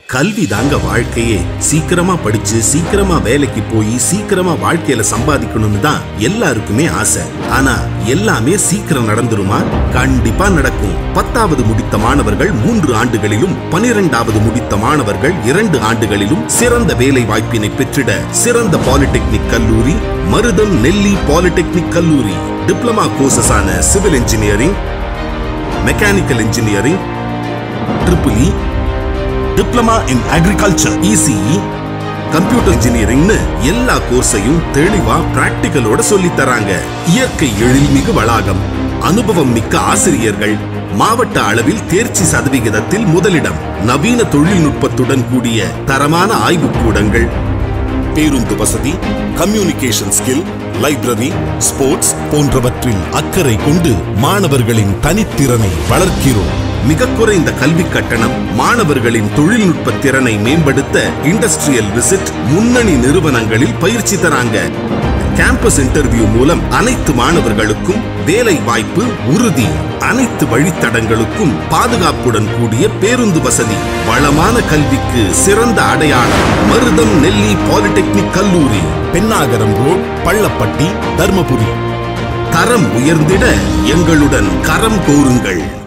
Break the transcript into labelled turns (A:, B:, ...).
A: கல்வி தாங்க வாழ்க்கையே சீக்கிரமா படிச்சு சீக்கிரமா வேலைக்கு போய் சீக்கிரமா வாழ்க்கையில சம்பாதிக்கணும்னு தான் எல்லாருக்குமே ஆசை ஆனா எல்லாமே சீக்கிரம் நடந்துருமா கண்டிப்பா நடக்கும் பத்தாவது முடித்த மாணவர்கள் மூன்று ஆண்டுகளிலும் பனிரெண்டாவது முடித்த மாணவர்கள் இரண்டு ஆண்டுகளிலும் சிறந்த வேலை வாய்ப்பினை பெற்றிட சிறந்த பாலிடெக்னிக் கல்லூரி மருதம் நெல்லி பாலிடெக்னிக் கல்லூரி டிப்ளமா கோர்சஸான civil engineering mechanical engineering triple E diploma in agriculture ECE computer இன்ஜினியரிங்னு எல்லா கோர்ஸையும் தெளிவா பிராக்டிக்கலோட சொல்லித் தராங்க இயற்கை எழில்மிகு வளாகம் அனுபவம் மிக்க ஆசிரியர்கள் மாவட்ட அளவில் தேர்ச்சி சதவிகிதத்தில் முதலிடம் நவீன தொழில்நுட்பத்துடன் கூடிய தரமான ஆய்வுக்கூடங்கள் பேருந்து வசதி கம்யூனிகேஷன் ஸ்கில் லைப்ரரி ஸ்போர்ட்ஸ் போன்றவற்றில் அக்கறை கொண்டு மாணவர்களின் தனித்திறனை வளர்க்கிறோம் மிக குறைந்த கல்வி கட்டணம் மாணவர்களின் தொழில்நுட்ப திறனை மேம்படுத்த இண்டஸ்ட்ரியல் விசிட் முன்னணி நிறுவனங்களில் பயிற்சி தராங்க கேம்பஸ் இன்டர்வியூ மூலம் அனைத்து மாணவர்களுக்கும் வேலை வாய்ப்பு உறுதி அனைத்து வழித்தடங்களுக்கும் பாதுகாப்புடன் கூடிய பேருந்து வசதி வளமான கல்விக்கு சிறந்த அடையாளம் மருதம் நெல்லி பாலிடெக்னிக் கல்லூரி பெண்ணாகரம் ரோட் பள்ளப்பட்டி தர்மபுரி தரம் உயர்ந்திட எங்களுடன் கரம் கோருங்கள்